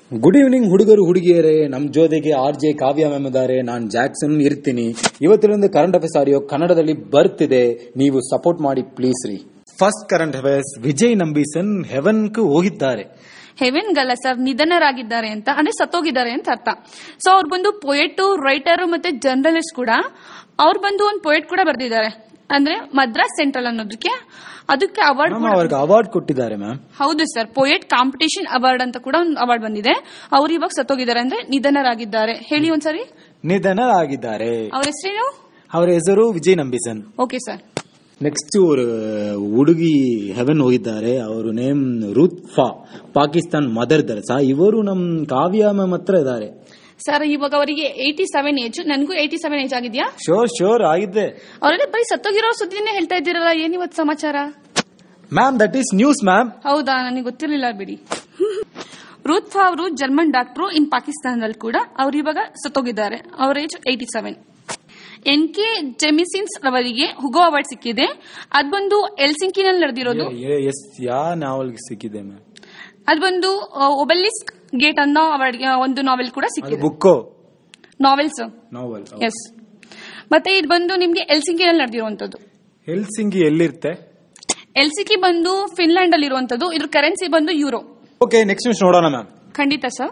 Good evening ಹುಡುಗರು ಹುಡುಗಿಯರೇ ನಮ್ ಜೊತೆಗೆ ಆರ್ ಜೆ ಕಾವ್ಯ ಮ್ಯಾಮ್ ಇದ್ದಾರೆ ನಾನ್ ಜಾಕ್ಸನ್ ಇರ್ತೀನಿ ಇವತ್ತಿನೊಂದು ಕರೆಂಟ್ ಅಫೇರ್ಸ್ ಆಡಿಯೋ ಕನ್ನಡದಲ್ಲಿ ಬರ್ತಿದೆ ನೀವು ಸಪೋರ್ಟ್ ಮಾಡಿ ಪ್ಲೀಸ್ ರೀ first current affairs Vijay Nambisan heaven ಹೋಗಿದ್ದಾರೆ ಹೆವೆನ್ ಗಲ್ಲ ಸರ್ ನಿಧನರಾಗಿದ್ದಾರೆ ಅಂತ ಅಂದ್ರೆ ಸತ್ತೋಗಿದ್ದಾರೆ ಅಂತ ಅರ್ಥ ಸೊ ಅವ್ರು ಬಂದು ಪೊಯೆಟ್ ರೈಟರ್ ಮತ್ತೆ ಜರ್ನಲಿಸ್ಟ್ ಕೂಡ ಅವ್ರು ಬಂದು ಒಂದು ಪೊಯೆಟ್ ಕೂಡ ಬರ್ದಿದ್ದಾರೆ ಅಂದ್ರೆ ಮದ್ರಾಸ್ ಸೆಂಟ್ರಲ್ ಅನ್ನೋದಕ್ಕೆ ಅದಕ್ಕೆ ಅವಾರ್ಡ್ ಮ್ಯಾಮ್ ಅವ್ರಿಗೆ ಅವಾರ್ಡ್ ಕೊಟ್ಟಿದ್ದಾರೆ ಮ್ಯಾಮ್ ಹೌದು ಸರ್ ಪೊಯೆಟ್ ಕಾಂಪಿಟೇಷನ್ ಅವಾರ್ಡ್ ಅಂತ ಕೂಡ ಒಂದು ಅವಾರ್ಡ್ ಬಂದಿದೆ ಅವ್ರು ಇವಾಗ ಸತ್ತೋಗಿದ್ದಾರೆ ಅಂದ್ರೆ ನಿಧನರಾಗಿದ್ದಾರೆ ಹೇಳಿ ಒಂದ್ಸರಿ ನಿಧನರಾಗಿದ್ದಾರೆ ಅವ್ರ ಹೆಸರೇನು ಅವರ ಹೆಸರು Vijay Nambisan okay sir next ಅವರು ಹುಡುಗಿ ಹೆವೆನ್ ಹೋಗಿದ್ದಾರೆ ಅವರು ನೇಮ್ ರೂತ್ ಫಾ ಪಾಕಿಸ್ತಾನ್ ಮದರ್ ದರ್ಸಾ ಇವರು ನಮ್ ಕಾವ್ಯ ಮ್ಯಾಮ್ ಹತ್ರ ಇದ್ದಾರೆ ಸರ್ ಇವಾಗ ಅವರಿಗೆ ಏಯ್ಟಿ ಸೆವೆನ್ ಏಜ್ ನನಗೂ ಏಯ್ಟಿ ಸೆವೆನ್ ಏಜ್ ಆಗಿದ್ಯಾ ಶೋರ್ ಶೋರ್ ಆಗಿದ್ದೆ ಅವರೆಲ್ಲ ಬರೀ ಸತ್ತೋಗಿರೋ ಸುದ್ದಿನೇ ಹೇಳ್ತಾ ಇದ್ದೀರಲ್ಲ ಏನಿವತ್ತು ಸಮಾಚಾರ ma'am that is news ma'am ಹೌದಾ ನನಗೆ ಗೊತ್ತಿರಲಿಲ್ಲ ಬಿಡಿ ರೂತ್ ಫಾ ಅವರು ಜರ್ಮನ್ ಡಾಕ್ಟ್ರು ಇನ್ ಪಾಕಿಸ್ತಾನದಲ್ಲಿ ಕೂಡ ಅವ್ರು ಇವಾಗ ಸತ್ತೋಗಿದ್ದಾರೆ ಅವ್ರ age eighty seven N K Jemisin's ಅವರಿಗೆ ಹುಗೋ ಅವಾರ್ಡ್ ಸಿಕ್ಕಿದೆ ಅದ್ ಬಂದು ಎಲ್ಸಿಂಕಿನಲ್ಲಿ ನಡೆದಿರೋದು ಎಸ್ ಯಾ ನಾವಲ್ಗೆ ಸಿಕ್ಕಿದೆ ಮ್ಯಾಮ್ ಅದ್ ಬಂದು ಒಬೆಲಿಸ್ಕ್ ಗೇಟ್ ಅನ್ನೋ ಅವಾರ್ಡ್ ಒಂದು ನಾವೆಲ್ ಕೂಡ ಅದು ಸಿಕ್ಕಿದೆ ಬುಕ್ಕೋ ನಾವೆಲ್ಸ್ ನಾವಲ್ ಎಸ್ ಮತ್ತೆ ಇದು ಬಂದು ನಿಮ್ಗೆ ಎಲ್ಸಿಂಕಿನಲ್ಲಿ ನಡೆದಿರುವಂತದ್ದು ಹೆಲ್ಸಿಂಗಿ ಎಲ್ಲಿರುತ್ತೆ ಎಲ್ಸಿಕಿ ಬಂದು ಫಿನ್ಲ್ಯಾಂಡ್ ಅಲ್ಲಿ ಇರುವಂತದ್ದು ಇದ್ರ ಕರೆನ್ಸಿ ಬಂದು ಯೂರೋ ಓಕೆ ನೆಕ್ಸ್ಟ್ ನ್ಯೂಸ್ ನೋಡೋಣ ಮ್ಯಾಮ್ ಖಂಡಿತ ಸರ್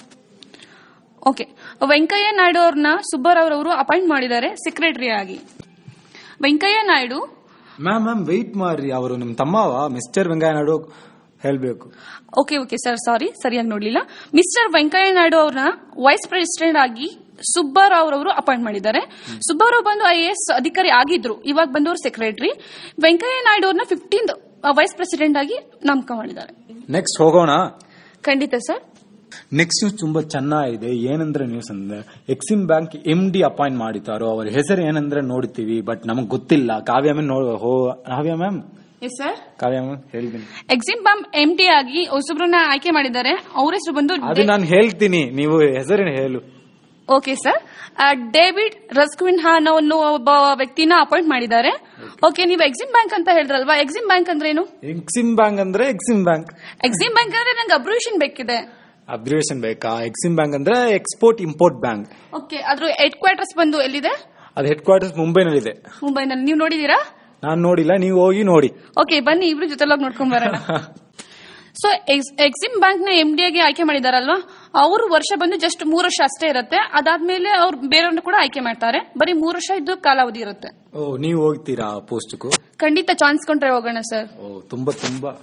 ಓಕೆ ವೆಂಕಯ್ಯ ನಾಯ್ಡು ಅವ್ರನ್ನ ಸುಬ್ಬರಾವ್ ಅವರು ಅಪಾಯಿಂಟ್ ಮಾಡಿದ್ದಾರೆ ಸೆಕ್ರೆಟರಿ ಆಗಿ Venkaiah Naidu ma'am ma'am wait ಮಾಡ್ರಿ ಅವರು ನಿಮ್ ತಮ್ಮವ ಮಿಸ್ಟರ್ ವೆಂಕಯ್ಯ ನಾಯ್ಡು ಹೇಳ್ಬೇಕು ಓಕೆ ಓಕೆ ಸರ್ ಸಾರಿ ಸರಿಯಾಗಿ ನೋಡ್ಲಿಲ್ಲ ಮಿಸ್ಟರ್ ವೆಂಕಯ್ಯ ನಾಯ್ಡು ಅವ್ರನ್ನ ವೈಸ್ ಪ್ರೆಸಿಡೆಂಟ್ ಆಗಿ ಸುಬ್ಬರಾವ್ ಅವರು ಅಪಾಯಿಂಟ್ ಮಾಡಿದ್ದಾರೆ ಸುಬ್ಬರಾವ್ ಬಂದು ಐ ಎಸ್ ಅಧಿಕಾರಿ ಆಗಿದ್ರು ಇವಾಗ ಬಂದವರು ಸೆಕ್ರೆಟರಿ ವೆಂಕಯ್ಯ ನಾಯ್ಡು ಅವ್ರನ್ನ ಫಿಫ್ಟೀನ್ ವೈಸ್ ಪ್ರೆಸಿಡೆಂಟ್ ಆಗಿ ನೇಮಕ ಮಾಡಿದ್ದಾರೆ ನೆಕ್ಸ್ಟ್ ಹೋಗೋಣ ಖಂಡಿತ ಸರ್ ನೆಕ್ಸ್ಟ್ ನ್ಯೂಸ್ ತುಂಬಾ ಚೆನ್ನಾಗಿದೆ ಏನಂದ್ರೆ ನ್ಯೂಸ್ ಅಂದ್ರೆ Exim bank M D appoint ಮಾಡಿದ್ದಾರೋ ಅವ್ರ ಹೆಸರು ಏನಂದ್ರೆ ನೋಡ್ತೀವಿ ಬಟ್ ನಮಗ್ ಗೊತ್ತಿಲ್ಲ ಕಾವ್ಯ ಮ್ಯಾಮ್ ನೋಡ್ ಹೋ Kavya ma'am yes sir Kavya ma'am ಹೇಳ್ತೀನಿ ಎಕ್ಸಿಮ್ ಬಾಂಬ್ ಎಂ ಟಿ ಆಗಿ ಹೊಸಬ್ರನ್ನ ಆಯ್ಕೆ ಮಾಡಿದ್ದಾರೆ ಅವ್ರ ಹೆಸರು ಬಂದು ಅದು ನಾನು ಹೇಳ್ತೀನಿ ನೀವು ಹೆಸರಿನ ಹೇಳು okay sir David Rasquinha ಅನ್ನೋ ಒಬ್ಬ ವ್ಯಕ್ತಿನ ಅಪಾಯಿಂಟ್ ಮಾಡಿದ್ದಾರೆ ಓಕೆ ನೀವು ಎಕ್ಸಿಮ್ ಬ್ಯಾಂಕ್ ಅಂತ ಹೇಳಿದ್ರಲ್ವಾ ಎಕ್ಸಿಮ್ ಬ್ಯಾಂಕ್ ಅಂದ್ರೆ ಏನು ಎಕ್ಸಿಮ್ ಬ್ಯಾಂಕ್ ಅಂದ್ರೆ ಎಕ್ಸಿಮ್ ಬ್ಯಾಂಕ್ ಎಕ್ಸಿಮ್ ಬ್ಯಾಂಕ್ ಅಂದ್ರೆ ನಂಗೆ ಅಬ್ರಿವೇಷನ್ ಬೇಕಿದೆ ಅಬ್ರಿವೇಷನ್ ಬೇಕಾ ಎಕ್ಸಿಮ್ ಬ್ಯಾಂಕ್ ಅಂದ್ರೆ ಎಕ್ಸ್ಪೋರ್ಟ್ ಇಂಪೋರ್ಟ್ ಬ್ಯಾಂಕ್ ಓಕೆ ಅದ್ರ ಹೆಡ್ ಕ್ವಾರ್ಟರ್ಸ್ ಬಂದು ಎಲ್ಲಿದೆ ಅದು ಹೆಡ್ ಕ್ವಾರ್ಟರ್ಸ್ ಮುಂಬೈನಲ್ಲಿದೆ ಮುಂಬೈನಲ್ಲಿ ನೀವು ನೋಡಿದೀರಾ ನಾನು ನೋಡಿಲ್ಲ ನೀವು ಹೋಗಿ ನೋಡಿ ಓಕೆ ಬನ್ನಿ ಇಬ್ರು ಜೊತೆಲಾಗಿ ನೋಡ್ಕೊಂಡ್ ಬರೋಣ ಸೊ ಎಕ್ಸಿಮ್ ಬ್ಯಾಂಕ್ ನ ಎಂ ಡಿ ಆಗಿ ಆಯ್ಕೆ ಮಾಡಿದಾರಲ್ವಾ ಅವರು ವರ್ಷ ಬಂದು ಜಸ್ಟ್ ಮೂರು ವರ್ಷ ಅಷ್ಟೇ ಇರುತ್ತೆ ಅದಾದ್ಮೇಲೆ ಅವ್ರು ಬೇರೆಯವ್ರನ್ನ ಕೂಡ ಆಯ್ಕೆ ಮಾಡ್ತಾರೆ ಬರೀ ಮೂರು ವರ್ಷ ಇದ್ದು ಕಾಲಾವಧಿ ಇರುತ್ತೆ ಓ ನೀವು ಹೋಗ್ತೀರಾ ಪೋಸ್ಟ್ಗೂ ಖಂಡಿತ ಚಾನ್ಸ್ ಕೊಂಡ್ರೆ ಹೋಗೋಣ ಸರ್ ಓ ತುಂಬಾ ತುಂಬಾ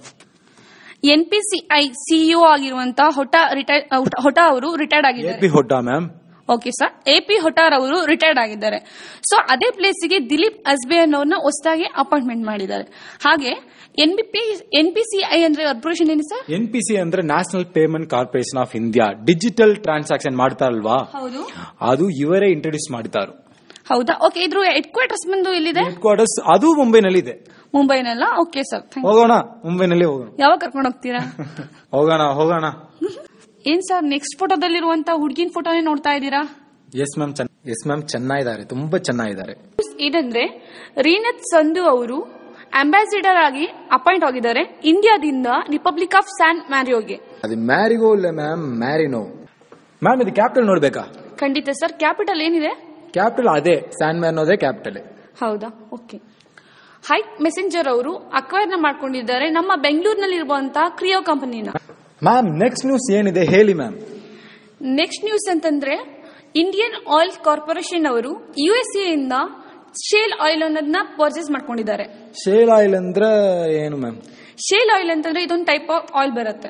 ಎನ್ಪಿಸಿಐ ಸಿಇಒ ಆಗಿರುವಂತಹ ಹೊಟ ರಿಟೈರ್ ಹೊಟ ಅವರು ರಿಟೈರ್ಡ್ ಎ ಆಗಿದ್ದಾರೆ ಪಿ ಹೊಡ್ಡ ಮ್ಯಾಮ್ ಓಕೆ ಸರ್ ಎಪಿ ಹೊಟಾರ್ ಅವರು ರಿಟೈರ್ಡ್ ಆಗಿದ್ದಾರೆ ಸೊ ಅದೇ ಪ್ಲೇಸಿಗೆ ದಿಲೀಪ್ ಅಸ್ಬೇನ್ ಅವ್ರನ್ನ ಹೊಸದಾಗಿ ಅಪಾಯಿಂಟ್ಮೆಂಟ್ ಮಾಡಿದ್ದಾರೆ ಹಾಗೆ ಎನ್ಬಿಪಿ ಎನ್ಪಿಸಿಐ ಅಂದ್ರೆ ಅಬ್ರೋಷನ್ ಏನು ಸರ್ ಎನ್ ಪಿ ಸಿ ಅಂದ್ರೆ national payment corporation of India digital transaction ಮಾಡ್ತಾರಲ್ವಾ ಹೌದು ಅದು ಇವರೇ ಇಂಟ್ರೊಡ್ಯೂಸ್ ಮಾಡಿತಾರು ಹೌದಾ ಓಕೆ ಇದ್ರ ಹೆಡ್ ಕ್ವಾರ್ಟರ್ಸ್ ಬಂದು ಎಲ್ಲಿದೆ ಹೆಡ್ ಕ್ವಾರ್ಟರ್ಸ್ ಅದು ಮುಂಬೈನಲ್ಲಿ ಇದೆ ಮುಂಬೈನಲ್ಲ ಓಕೆ ಸರ್ ಹೋಗೋಣ ಮುಂಬೈನಲ್ಲಿ ಹೋಗೋಣ ಯಾವಾಗ ಕರ್ಕೊಂಡು ಹೋಗ್ತೀರಾ ಹೋಗೋಣ ಹೋಗೋಣ ಏನ್ ಸರ್ ನೆಕ್ಸ್ಟ್ ಫೋಟೋದಲ್ಲಿರುವಂತ ಹುಡುಗಿನ ಫೋಟೋನೇ ನೋಡ್ತಾ ಇದ್ದೀರಾ ಎಸ್ ಮ್ಯಾಮ್ ಎಸ್ ಮ್ಯಾಮ್ ಚೆನ್ನಾಗಿದ್ದಾರೆ ತುಂಬಾ ಚೆನ್ನಾಗಿದ್ದಾರೆ ಇದಂದ್ರೆ ರೀನತ್ ಸಂಧು ಅವರು ಅಂಬಾಸಿಡರ್ ಆಗಿ ಅಪಾಯಿಂಟ್ ಆಗಿದ್ದಾರೆ ಇಂಡಿಯಾದಿಂದ ರಿಪಬ್ಲಿಕ್ ಆಫ್ ಸ್ಯಾನ್ ಮ್ಯಾರಿಯೋಗೆ ಅದು ಮ್ಯಾರಿಗೋ ಇಲ್ಲ ಮ್ಯಾಮ್ ಮ್ಯಾರಿನೋ ಮ್ಯಾಮ್ ಇದು ಕ್ಯಾಪಿಟಲ್ ನೋಡ್ಬೇಕಾ ಖಂಡಿತ ಸರ್ ಕ್ಯಾಪಿಟಲ್ ಏನಿದೆ ಕ್ಯಾಪಿಟಲ್ ಅದೇ ಸ್ಯಾನ್ ಮ್ಯಾರಿನೋದೇ ಕ್ಯಾಪಿಟಲ್ ಹೌದಾ ಓಕೆ ಹೈಕ್ ಮೆಸೆಂಜರ್ ಅವರು ಅಕ್ವೈರ್ನ ಮಾಡ್ಕೊಂಡಿದ್ದಾರೆ ನಮ್ಮ ಬೆಂಗಳೂರಿನಲ್ಲಿ ಇರುವಂತಹ ಕ್ರಿಯೋ ಕಂಪನಿನ ಮ್ಯಾಮ್ ನೆಕ್ಸ್ಟ್ ನ್ಯೂಸ್ ಏನಿದೆ ಹೇಳಿ ಮ್ಯಾಮ್ ನೆಕ್ಸ್ಟ್ ನ್ಯೂಸ್ ಅಂತಂದ್ರೆ ಇಂಡಿಯನ್ ಆಯಿಲ್ ಕಾರ್ಪೊರೇಷನ್ ಅವರು ಯು ಎಸ್ ಇಂದ ಶೇಲ್ ಆಯಿಲ್ ಅನ್ನೋದನ್ನ ಪರ್ಚೇಸ್ ಮಾಡ್ಕೊಂಡಿದ್ದಾರೆ ಶೇಲ್ ಆಯಿಲ್ ಅಂದ್ರೆ ಏನು ಮ್ಯಾಮ್ ಶೇಲ್ ಆಯಿಲ್ ಅಂತಂದ್ರೆ ಇದೊಂದು ಟೈಪ್ ಆಫ್ ಆಯಿಲ್ ಬರುತ್ತೆ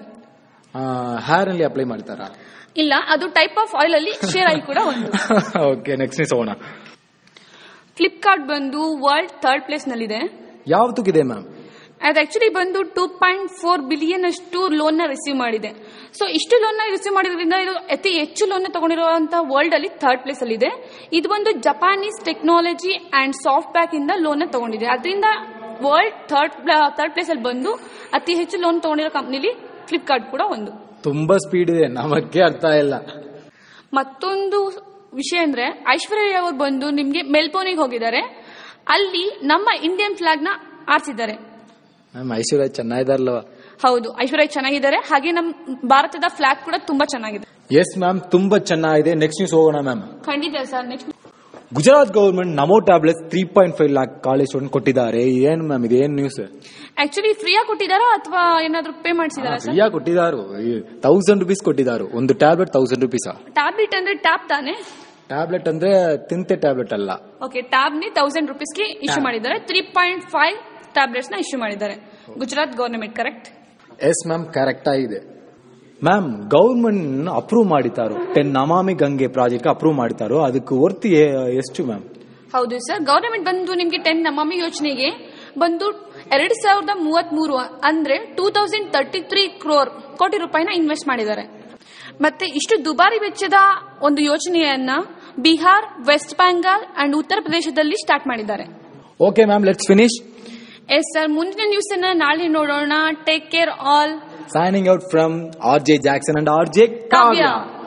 ಹೇರ್ ಅಲ್ಲಿ ಅಪ್ಲೈ ಮಾಡ್ತಾರಾ ಇಲ್ಲ ಅದು ಟೈಪ್ ಆಫ್ ಆಯಿಲ್ ಅಲ್ಲಿ ಶೇರ್ ಆಯಿಲ್ ಕೂಡ ಒಂದು ಓಕೆ ನೆಕ್ಸ್ಟ್ ನ್ಯೂಸ್ ಹೋಗೋಣ ಫ್ಲಿಪ್ಕಾರ್ಟ್ ಬಂದು ವರ್ಲ್ಡ್ ಥರ್ಡ್ ಪ್ಲೇಸ್ ನಲ್ಲಿದೆ ಯಾವ್ದಕ್ಕಿದೆ ಮ್ಯಾಮ್ ಅದು ಆಕ್ಚುಲಿ ಬಂದು ಟೂ ಪಾಯಿಂಟ್ ಫೋರ್ ಬಿಲಿಯನ್ ಅಷ್ಟು ಲೋನ್ ನ ರಿಸೀವ್ ಮಾಡಿದೆ ಸೊ ಇಷ್ಟು ಲೋನ್ ನ ರಿಸೀವ್ ಮಾಡಿದ್ರಿಂದ ಇದು ಅತಿ ಹೆಚ್ಚು ಲೋನ್ ತಗೊಂಡಿರುವಂತಹ ವರ್ಲ್ಡ್ ಅಲ್ಲಿ ಥರ್ಡ್ ಪ್ಲೇಸ್ ಅಲ್ಲಿ ಇದೆ ಇದು ಒಂದು Japanese technology and SoftBank ಇಂದ ಲೋನ್ ನ ತಗೊಂಡಿದೆ ಅದರಿಂದ ವರ್ಲ್ಡ್ ಥರ್ಡ್ ಥರ್ಡ್ ಪ್ಲೇಸ್ ಅಲ್ಲಿ ಬಂದು ಅತಿ ಹೆಚ್ಚು ಲೋನ್ ತಗೊಂಡಿರೋ ಕಂಪ್ನಿಲಿ ಫ್ಲಿಪ್ಕಾರ್ಟ್ ಕೂಡ ಒಂದು ತುಂಬಾ ಸ್ಪೀಡ್ ಇದೆ ನಮಕ್ಕೆ ಅರ್ಥ ಇಲ್ಲ ಮತ್ತೊಂದು ವಿಷಯ ಅಂದ್ರೆ ಐಶ್ವರ್ಯ ಅವರು ಬಂದು ನಿಮ್ಗೆ ಮೆಲ್ಬೋರ್ನಿಗೆ ಹೋಗಿದ್ದಾರೆ ಅಲ್ಲಿ ನಮ್ಮ ಇಂಡಿಯನ್ ಫ್ಲಾಗ್ ನ ಆರಿಸಿದ್ದಾರೆ ಮ್ಯಾಮ್ ಐಶ್ವರ್ಯ ಚೆನ್ನಾಗಿದಾರಲ್ವ ಹೌದು ಐಶ್ವರ್ಯ ಚೆನ್ನಾಗಿದ್ದಾರೆ ಹಾಗೆ ನಮ್ಮ ಭಾರತದ ಫ್ಲಾಗ್ ಕೂಡ ತುಂಬಾ ಚೆನ್ನಾಗಿದೆ ಎಸ್ ಮ್ಯಾಮ್ ತುಂಬಾ ಚೆನ್ನಾಗಿದೆ ನೆಕ್ಸ್ಟ್ ನ್ಯೂಸ್ ಹೋಗೋಣ ಮ್ಯಾಮ್ ಖಂಡಿತ sir next Gujarat government NaMo tablets three point five lakh college student ಕೊಟ್ಟಿದ್ದಾರೆ ಏನ್ ಮ್ಯಾಮ್ ಇದು ಏನ್ ನ್ಯೂಸ್ ಆಕ್ಚುಲಿ ಫ್ರೀಯಾಗಿ ಕೊಟ್ಟಿದ್ದಾರಾ ಅಥವಾ ಏನಾದ್ರು ಪೇ ಮಾಡಿಸಿದಾರಾ ಸರ್ ಫ್ರೀಯಾಗಿ ಕೊಟ್ಟಿದ್ದಾರು ತೌಸಂಡ್ ರುಪೀಸ್ ಕೊಟ್ಟಿದ್ದಾರೆ ಒಂದು ಟ್ಯಾಬ್ಲೆಟ್ ತೌಸಂಡ್ ರುಪೀಸ್ ಟ್ಯಾಬ್ಲೆಟ್ ಅಂದ್ರೆ ಟ್ಯಾಬ್ ತಾನೆ ಟ್ಯಾಬ್ಲೆಟ್ ಅಂದ್ರೆ ತಿಂತೆ ಟ್ಯಾಬ್ಲೆಟ್ ಅಲ್ಲ ಓಕೆ ಟ್ಯಾಬ್ ನಿ ತೌಸಂಡ್ ರುಪೀಸ್ಗೆ ಇಶ್ಯೂ ಮಾಡಿದ್ದಾರೆ ತ್ರೀ ಪಾಯಿಂಟ್ ಫೈವ್ ಟ್ಯಾಬ್ಲೆಟ್ಸ್ ನ ಇಶ್ಯೂ ಮಾಡಿದ್ದಾರೆ Gujarat government correct yes ma'am correct ಆಗಿದೆ ಮ್ಯಾಮ್ ಗೌರ್ಮೆಂಟ್ ಅಪ್ರೂವ್ ಮಾಡಿತಾರು ten Namami Gange project approve ಮಾಡಿತಾರೋ ಅದಕ್ಕೆ ವರ್ತಿ ಎಷ್ಟು ಮ್ಯಾಮ್ ಹೌದು ಸರ್ ಗವರ್ನಮೆಂಟ್ ಬಂದು ನಿಮ್ಗೆ ಟೆನ್ ನಮಾಮಿ ಯೋಜನೆಗೆ ಬಂದು ಎರಡ್ ಸಾವಿರದ ಮೂವತ್ತ್ ಮೂರು ಅಂದ್ರೆ two thousand thirty three crore ಕೋಟಿ ರೂಪಾಯಿನ ಇನ್ವೆಸ್ಟ್ ಮಾಡಿದ್ದಾರೆ ಮತ್ತೆ ಇಷ್ಟು ದುಬಾರಿ ವೆಚ್ಚದ ಒಂದು ಯೋಜನೆಯನ್ನ ಬಿಹಾರ್ ವೆಸ್ಟ್ ಬೆಂಗಾಲ್ ಅಂಡ್ ಉತ್ತರ ಪ್ರದೇಶದಲ್ಲಿ ಸ್ಟಾರ್ಟ್ ಮಾಡಿದ್ದಾರೆ okay ma'am let's finish yes sir ಮುಂದಿನ ನ್ಯೂಸ್ ಅನ್ನ ನಾಳೆ ನೋಡೋಣ take care all signing out from RJ Jackson and RJ Kavya Kavya.